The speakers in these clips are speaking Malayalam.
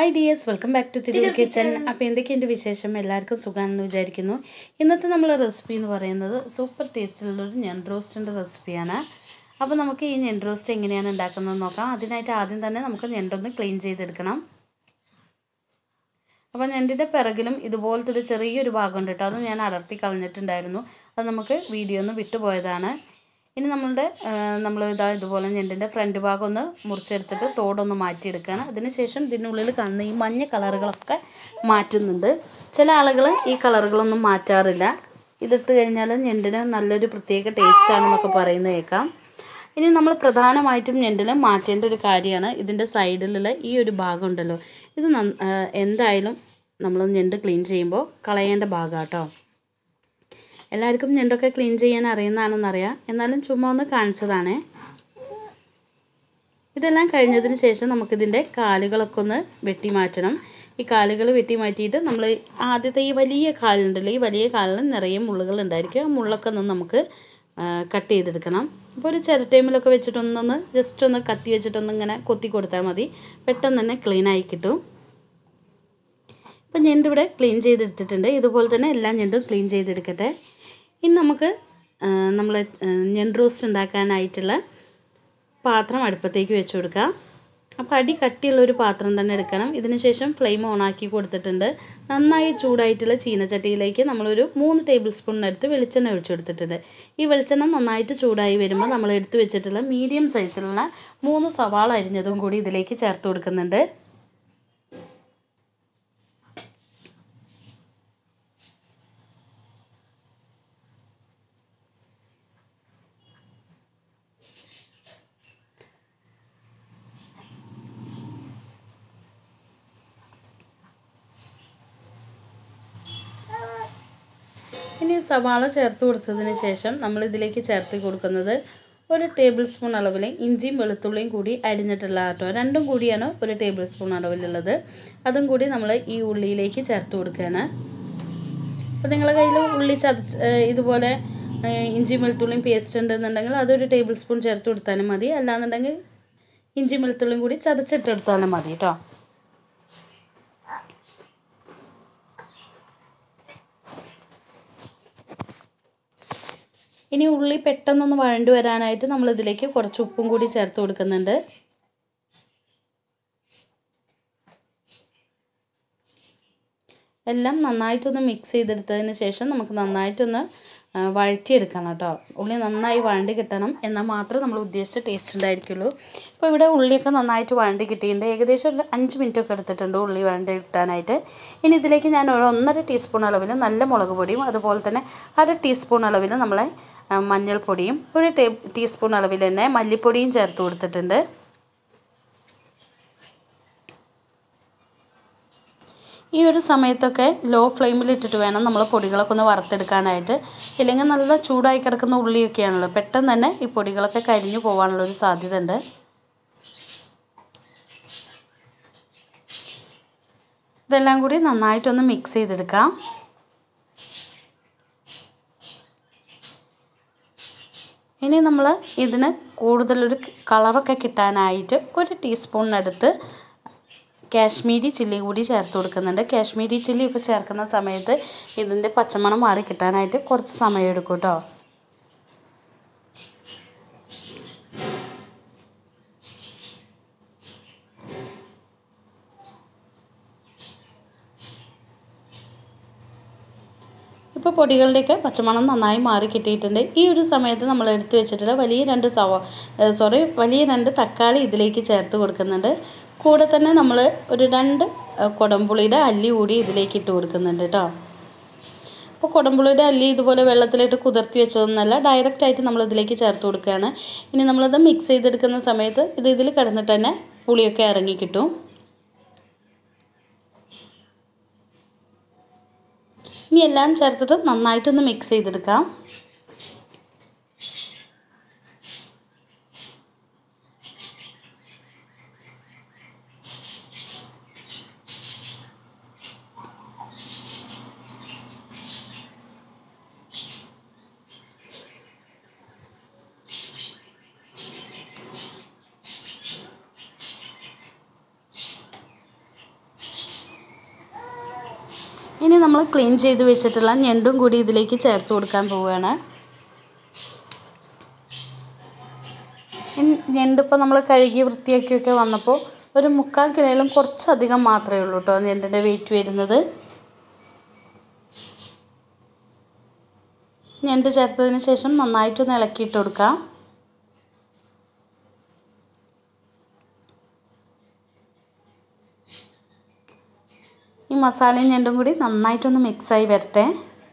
hi dears welcome back to Tirur kitchen അപ്പോൾ എന്തൊക്കെയുണ്ട് വിശേഷം എല്ലാവർക്കും സുഖമാണെന്ന് വിചാരിക്കുന്നു ഇന്നത്തെ നമ്മളെ റെസിപ്പി എന്ന് പറയുന്നത് സൂപ്പർ ടേസ്റ്റിലുള്ളൊരു ഞണ്ട് റോസ്റ്റിൻ്റെ റെസിപ്പിയാണ് അപ്പോൾ നമുക്ക് ഈ ഞണ്ട് റോസ്റ്റ് എങ്ങനെയാണ് ഉണ്ടാക്കുന്നത് നോക്കാം അതിനായിട്ട് ആദ്യം തന്നെ നമുക്ക് ഞണ്ടൊന്ന് ക്ലീൻ ചെയ്തെടുക്കണം അപ്പോൾ ഞണ്ടിൻ്റെ പിറകിലും ഇതുപോലത്തെ ഒരു ചെറിയൊരു ഭാഗമുണ്ട് കേട്ടോ അത് ഞാൻ അടർത്തി കളഞ്ഞിട്ടുണ്ടായിരുന്നു അത് നമുക്ക് വീഡിയോ ഒന്ന് വിട്ടുപോയതാണ് ഇനി നമ്മളുടെ നമ്മൾ ഇതാ ഇതുപോലെ ഞണ്ടിൻ്റെ ഫ്രണ്ട് ഭാഗം ഒന്ന് മുറിച്ചെടുത്തിട്ട് തോടൊന്ന് മാറ്റിയെടുക്കുകയാണ് അതിനുശേഷം ഇതിനുള്ളിൽ കാണുന്ന ഈ മഞ്ഞ കളറുകളൊക്കെ മാറ്റുന്നുണ്ട് ചില ആളുകൾ ഈ കളറുകളൊന്നും മാറ്റാറില്ല ഇതിട്ട് കഴിഞ്ഞാൽ ഞണ്ടിന് നല്ലൊരു പ്രത്യേക ടേസ്റ്റാണെന്നൊക്കെ പറയുന്നത് കേൾക്കാം ഇനി നമ്മൾ പ്രധാനമായിട്ടും ഞണ്ടിൽ മാറ്റേണ്ട ഒരു കാര്യമാണ് ഇതിൻ്റെ സൈഡിലുള്ള ഈ ഒരു ഭാഗം ഉണ്ടല്ലോ ഇത് എന്തായാലും നമ്മൾ ഞണ്ട് ക്ലീൻ ചെയ്യുമ്പോൾ കളയേണ്ട ഭാഗം കേട്ടോ എല്ലാവർക്കും ഞണ്ടൊക്കെ ക്ലീൻ ചെയ്യാൻ അറിയുന്നതാണെന്നറിയാം എന്നാലും ചുമ്മാ ഒന്ന് കാണിച്ചതാണേ ഇതെല്ലാം കഴിഞ്ഞതിന് ശേഷം നമുക്കിതിൻ്റെ കാലുകളൊക്കെ ഒന്ന് വെട്ടി മാറ്റണം ഈ കാലുകൾ വെട്ടി മാറ്റിയിട്ട് നമ്മൾ ആദ്യത്തെ ഈ വലിയ കാലുണ്ടല്ലോ ഈ വലിയ കാലിൽ നിറയെ മുള്ളുകൾ ഉണ്ടായിരിക്കും ആ മുള്ളൊക്കെ ഒന്ന് നമുക്ക് കട്ട് ചെയ്തെടുക്കണം അപ്പോൾ ഒരു ചിരട്ടേമിലൊക്കെ വെച്ചിട്ടൊന്നൊന്ന് ജസ്റ്റ് ഒന്ന് കത്തി വെച്ചിട്ടൊന്ന് ഇങ്ങനെ കൊത്തി കൊടുത്താൽ മതി പെട്ടെന്ന് തന്നെ ക്ലീൻ ആയി കിട്ടും അപ്പോൾ ഞണ്ട് ഇവിടെ ക്ലീൻ ചെയ്തെടുത്തിട്ടുണ്ട് ഇതുപോലെ തന്നെ എല്ലാ ഞണ്ടും ക്ലീൻ ചെയ്തെടുക്കട്ടെ ഇനി നമുക്ക് നമ്മൾ ഞണ്ട് റോസ്റ്റ് ഉണ്ടാക്കാനായിട്ടുള്ള പാത്രം അടുപ്പത്തേക്ക് വെച്ച് കൊടുക്കാം അപ്പോൾ അടി കട്ടിയുള്ള ഒരു പാത്രം തന്നെ എടുക്കണം ഇതിന് ശേഷം ഫ്ലെയിം ഓണാക്കി കൊടുത്തിട്ടുണ്ട് നന്നായി ചൂടായിട്ടുള്ള ചീനച്ചട്ടിയിലേക്ക് നമ്മളൊരു മൂന്ന് ടേബിൾ സ്പൂണിനടുത്ത് വെളിച്ചെണ്ണ ഒഴിച്ചു കൊടുത്തിട്ടുണ്ട് ഈ വെളിച്ചെണ്ണ നന്നായിട്ട് ചൂടായി വരുമ്പോൾ നമ്മൾ എടുത്തു വെച്ചിട്ടുള്ള മീഡിയം സൈസിലുള്ള മൂന്ന് സവാള അരിഞ്ഞതും കൂടി ഇതിലേക്ക് ചേർത്ത് കൊടുക്കുന്നുണ്ട് ഇനി സവാള ചേർത്ത് കൊടുത്തതിന് ശേഷം നമ്മൾ ഇതിലേക്ക് ചേർത്ത് കൊടുക്കുന്നത് ഒരു ടേബിൾ സ്പൂൺ അളവിൽ ഇഞ്ചിയും വെളുത്തുള്ളിയും കൂടി അരിഞ്ഞിട്ടുള്ള കേട്ടോ രണ്ടും കൂടിയാണ് ഒരു ടേബിൾ സ്പൂൺ അളവിലുള്ളത് അതും കൂടി നമ്മൾ ഈ ഉള്ളിയിലേക്ക് ചേർത്ത് കൊടുക്കുകയാണ് അപ്പോൾ നിങ്ങളുടെ കയ്യിൽ ഉള്ളി ചതച്ച് ഇതുപോലെ ഇഞ്ചിയും വെളുത്തുള്ളിയും പേസ്റ്റ് ഉണ്ടെന്നുണ്ടെങ്കിൽ അതൊരു ടേബിൾ സ്പൂൺ ചേർത്ത് കൊടുത്താലും മതി അല്ലാന്നുണ്ടെങ്കിൽ ഇഞ്ചിയും വെളുത്തുള്ളിയും കൂടി ചതച്ചിട്ടെടുത്താലും മതി കേട്ടോ ഇനി ഉള്ളി പെട്ടെന്നൊന്ന് വഴണ്ടു വരാനായിട്ട് നമ്മൾ ഇതിലേക്ക് കുറച്ച് ഉപ്പും കൂടി ചേർത്ത് കൊടുക്കുന്നുണ്ട് എല്ലാം നന്നായിട്ടൊന്ന് മിക്സ് ചെയ്തെടുത്തതിന് ശേഷം നമുക്ക് നന്നായിട്ടൊന്ന് വഴറ്റിയെടുക്കണം കേട്ടോ ഉള്ളി നന്നായി വഴണ്ടി കിട്ടണം എന്നാൽ മാത്രമേ നമ്മൾ ഉദ്ദേശിച്ച ടേസ്റ്റ് ഉണ്ടായിരിക്കുള്ളൂ ഇപ്പോൾ ഇവിടെ ഉള്ളിയൊക്കെ നന്നായിട്ട് വഴണ്ടി കിട്ടിയിട്ടുണ്ട് ഏകദേശം ഒരു അഞ്ച് മിനിറ്റ് ഒക്കെ എടുത്തിട്ടുണ്ട് ഉള്ളി വഴണ്ടി കിട്ടാനായിട്ട് ഇനി ഇതിലേക്ക് ഞാൻ ഒരു ഒന്നര ടീസ്പൂൺ അളവിൽ നല്ല മുളക് പൊടിയും അതുപോലെ തന്നെ അര ടീസ്പൂൺ അളവിൽ നമ്മളെ മഞ്ഞൾപ്പൊടിയും ഒരു ടേ ടീസ്പൂൺ അളവിൽ തന്നെ മല്ലിപ്പൊടിയും ചേർത്ത് കൊടുത്തിട്ടുണ്ട് ഈ ഒരു സമയത്തൊക്കെ ലോ ഫ്ലെയിമിൽ ഇട്ടിട്ട് വേണം നമ്മൾ പൊടികളൊക്കെ ഒന്ന് വറുത്തെടുക്കാനായിട്ട് ഇല്ലെങ്കിൽ നല്ല ചൂടായി കിടക്കുന്ന ഉള്ളിയൊക്കെയാണല്ലോ പെട്ടെന്ന് തന്നെ ഈ പൊടികളൊക്കെ കരിഞ്ഞു പോകാനുള്ളൊരു സാധ്യത ഉണ്ട് ഇതെല്ലാം കൂടി നന്നായിട്ടൊന്ന് മിക്സ് ചെയ്തെടുക്കാം ഇനി നമ്മൾ ഇതിന് കൂടുതലൊരു കളറൊക്കെ കിട്ടാനായിട്ട് ഒരു ടീസ്പൂണിനടുത്ത് കാശ്മീരി ചില്ലി കൂടി ചേർത്ത് കൊടുക്കുന്നുണ്ട് കാശ്മീരി ചില്ലി ഒക്കെ ചേർക്കുന്ന സമയത്ത് ഇതിൻ്റെ പച്ചമണം മാറി കിട്ടാനായിട്ട് കുറച്ച് സമയം എടുക്കും കേട്ടോ ഇപ്പോൾ പൊടികളുടെയൊക്കെ പച്ചമണം നന്നായി മാറി കിട്ടിയിട്ടുണ്ട് ഈ ഒരു സമയത്ത് നമ്മൾ എടുത്തു വെച്ചിട്ടുള്ള വലിയ രണ്ട് സവ സോറി വലിയ രണ്ട് തക്കാളി ഇതിലേക്ക് ചേർത്ത് കൊടുക്കുന്നുണ്ട് കൂടെ തന്നെ നമ്മൾ ഒരു രണ്ട് കുടംപുളിയുടെ അല്ലി കൂടി ഇതിലേക്ക് ഇട്ട് കൊടുക്കുന്നുണ്ട് കേട്ടോ അപ്പോൾ കുടംപുളിയുടെ അല്ലി ഇതുപോലെ വെള്ളത്തിലിട്ട് കുതിർത്തി വെച്ചതൊന്നല്ല ഡയറക്റ്റ് ആയിട്ട് നമ്മൾ ഇതിലേക്ക് ചേർത്ത് കൊടുക്കുകയാണ് ഇനി നമ്മളത് മിക്സ് ചെയ്തെടുക്കുന്ന സമയത്ത് ഇത് ഇതിൽ കിടന്നിട്ട് തന്നെ പുളിയൊക്കെ ഇറങ്ങി കിട്ടും ഇനി എല്ലാം ചേർത്തിട്ട് നന്നായിട്ടൊന്ന് മിക്സ് ചെയ്തെടുക്കാം നമ്മൾ ക്ലീൻ ചെയ്ത് വെച്ചിട്ടുള്ള ഞണ്ടും കൂടി ഇതിലേക്ക് ചേർത്ത് കൊടുക്കാൻ പോവുകയാണ് ഞണ്ടിപ്പോൾ നമ്മൾ കഴുകി വൃത്തിയാക്കിയൊക്കെ വന്നപ്പോൾ ഒരു മുക്കാൽ കിലോയിലും കുറച്ചധികം മാത്രമേ ഉള്ളൂ കേട്ടോ ഞണ്ടിൻ്റെ വെയിറ്റ് വരുന്നത് ഞണ്ട് ചേർത്തതിന് ശേഷം നന്നായിട്ടൊന്ന് ഇളക്കിയിട്ട് കൊടുക്കാം ഈ മസാലയും ഞണ്ടും കൂടി നന്നായിട്ടൊന്ന് മിക്സായി വരട്ടെ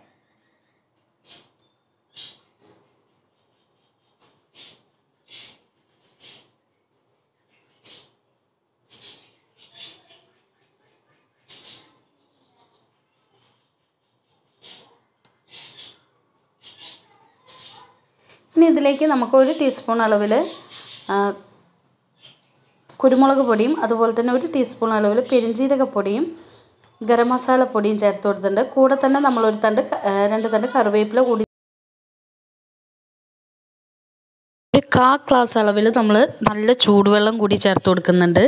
ഇനി ഇതിലേക്ക് നമുക്ക് ഒരു ടീസ്പൂൺ അളവിൽ കുരുമുളക് പൊടിയും അതുപോലെ തന്നെ ഒരു ടീസ്പൂൺ അളവിൽ പെരിഞ്ജീരകപ്പൊടിയും ഗരം മസാല പൊടിയും ചേർത്ത് കൊടുത്തിട്ടുണ്ട് കൂടെ തന്നെ നമ്മളൊരു തണ്ട് രണ്ട് തണ്ട് കറിവേപ്പില കൂടി ഒരു കാ ഗ്ലാസ് അളവിൽ നമ്മൾ നല്ല ചൂടുവെള്ളം കൂടി ചേർത്ത് കൊടുക്കുന്നുണ്ട്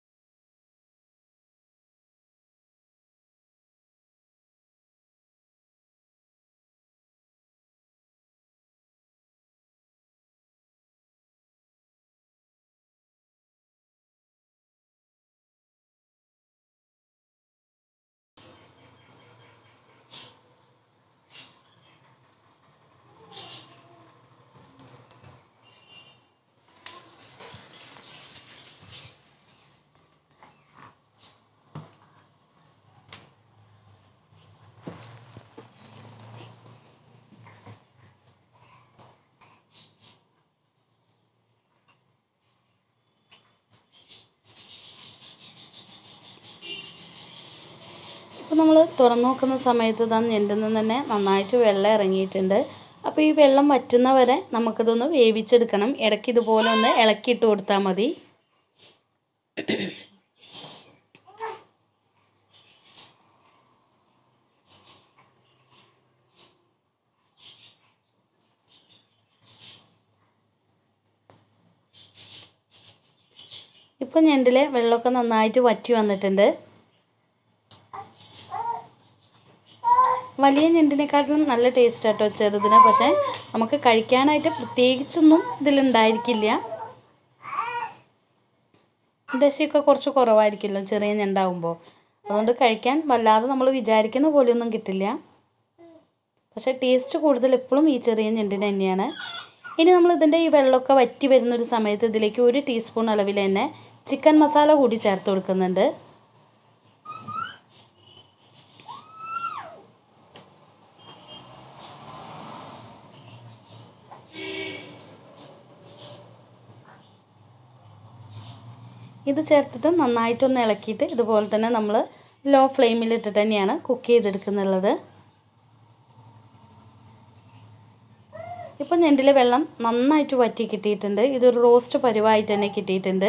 അപ്പോൾ നമ്മൾ തുറന്നു നോക്കുന്ന സമയത്ത് ഇതാ ഞണ്ടിൽ നിന്ന് തന്നെ നന്നായിട്ട് വെള്ളം ഇറങ്ങിയിട്ടുണ്ട് അപ്പോൾ ഈ വെള്ളം വറ്റുന്ന വരെ നമുക്കിതൊന്ന് വേവിച്ചെടുക്കണം ഇടയ്ക്ക് ഇതുപോലെ ഒന്ന് ഇളക്കിയിട്ട് കൊടുത്താൽ മതി ഇപ്പം ഞണ്ടിലെ വെള്ളമൊക്കെ നന്നായിട്ട് വറ്റി വന്നിട്ടുണ്ട് വലിയ ഞണ്ടിനെക്കാട്ടിലും നല്ല ടേസ്റ്റ് ആട്ടോ ചെറുതിന് പക്ഷേ നമുക്ക് കഴിക്കാനായിട്ട് പ്രത്യേകിച്ചൊന്നും ഇതിലുണ്ടായിരിക്കില്ല ദശയൊക്കെ കുറച്ച് കുറവായിരിക്കുമല്ലോ ചെറിയ ഞണ്ടാവുമ്പോൾ അതുകൊണ്ട് കഴിക്കാൻ വല്ലാതെ നമ്മൾ വിചാരിക്കുന്ന പോലെയൊന്നും കിട്ടില്ല പക്ഷേ ടേസ്റ്റ് കൂടുതൽ എപ്പോഴും ഈ ചെറിയ ഞണ്ടിന് തന്നെയാണ് ഇനി നമ്മൾ ഇതിൻ്റെ ഈ വെള്ളമൊക്കെ വറ്റി വരുന്നൊരു സമയത്ത് ഇതിലേക്ക് ഒരു ടീസ്പൂൺ അളവിൽ തന്നെ ചിക്കൻ മസാല കൂടി ചേർത്ത് കൊടുക്കുന്നുണ്ട് ഇത് ചേർത്തിട്ട് നന്നായിട്ടൊന്ന് ഇളക്കിയിട്ട് ഇതുപോലെ തന്നെ നമ്മൾ ലോ ഫ്ലെയിമിലിട്ടിട്ട് തന്നെയാണ് കുക്ക് ചെയ്തെടുക്കുന്നുള്ളത് ഇപ്പം ഞണ്ടിലെ വെള്ളം നന്നായിട്ട് വറ്റി കിട്ടിയിട്ടുണ്ട് ഇതൊരു റോസ്റ്റ് പരുവായിട്ട് തന്നെ കിട്ടിയിട്ടുണ്ട്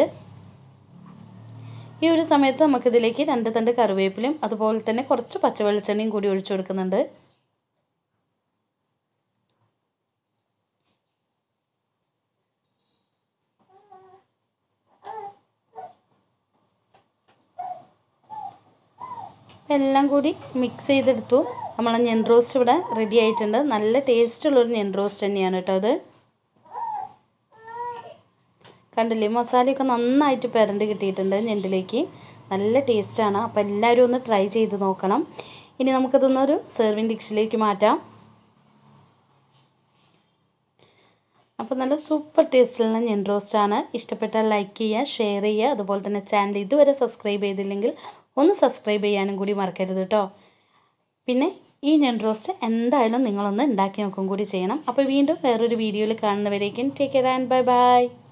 ഈ ഒരു സമയത്ത് നമുക്കിതിലേക്ക് രണ്ട് തണ്ട് കറിവേപ്പിലയും അതുപോലെ തന്നെ കുറച്ച് പച്ചവെളിച്ചെണ്ണയും കൂടി ഒഴിച്ചു കൊടുക്കുന്നുണ്ട് എല്ലാം കൂടി മിക്സ് ചെയ്തെടുത്തു നമ്മളെ ഞെൻ റോസ്റ്റ് ഇവിടെ റെഡി ആയിട്ടുണ്ട് നല്ല ടേസ്റ്റുള്ളൊരു ഞെൻ റോസ്റ്റ് തന്നെയാണ് കേട്ടോ അത് കണ്ടില്ലേ മസാലയൊക്കെ നന്നായിട്ട് പെരണ്ട് കിട്ടിയിട്ടുണ്ട് ഞണ്ടിലേക്ക് നല്ല ടേസ്റ്റാണ് അപ്പോൾ എല്ലാവരും ഒന്ന് ട്രൈ ചെയ്ത് നോക്കണം ഇനി നമുക്കതൊന്നൊരു സെർവിങ് ഡിഷിലേക്ക് മാറ്റാം അപ്പോൾ നല്ല സൂപ്പർ ടേസ്റ്റുള്ള ഞെൻ റോസ്റ്റാണ് ഇഷ്ടപ്പെട്ടാൽ ലൈക്ക് ചെയ്യുക ഷെയർ ചെയ്യുക അതുപോലെ തന്നെ ചാനൽ ഇതുവരെ സബ്സ്ക്രൈബ് ചെയ്തില്ലെങ്കിൽ ഒന്ന് സബ്സ്ക്രൈബ് ചെയ്യാനും കൂടി മറക്കരുത് കേട്ടോ പിന്നെ ഈ ഞെൻ റോസ്റ്റ് എന്തായാലും നിങ്ങളൊന്ന് ഉണ്ടാക്കി നോക്കും കൂടി ചെയ്യണം അപ്പോൾ വീണ്ടും വേറൊരു വീഡിയോയിൽ കാണുന്നവരേക്കും take care and bye by